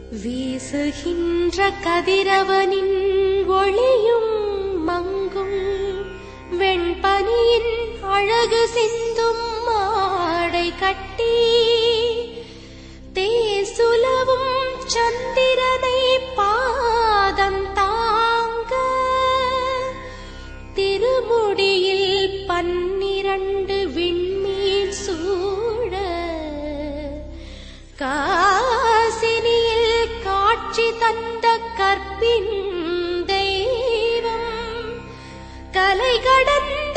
வீசுகின்ற கதிரவனின் ஒளியும் மங்கும் வெண்பனியின் அழகு சிந்தும் மாடை கட்டி தேசுலவும் சந்திரனை பாதம் தாங்க திருமுடியில் பன்னிரண்டு விண்மீன் சூழ காசினியில் காட்சி தந்த கற்பின் தெய்வம் கலை கடந்த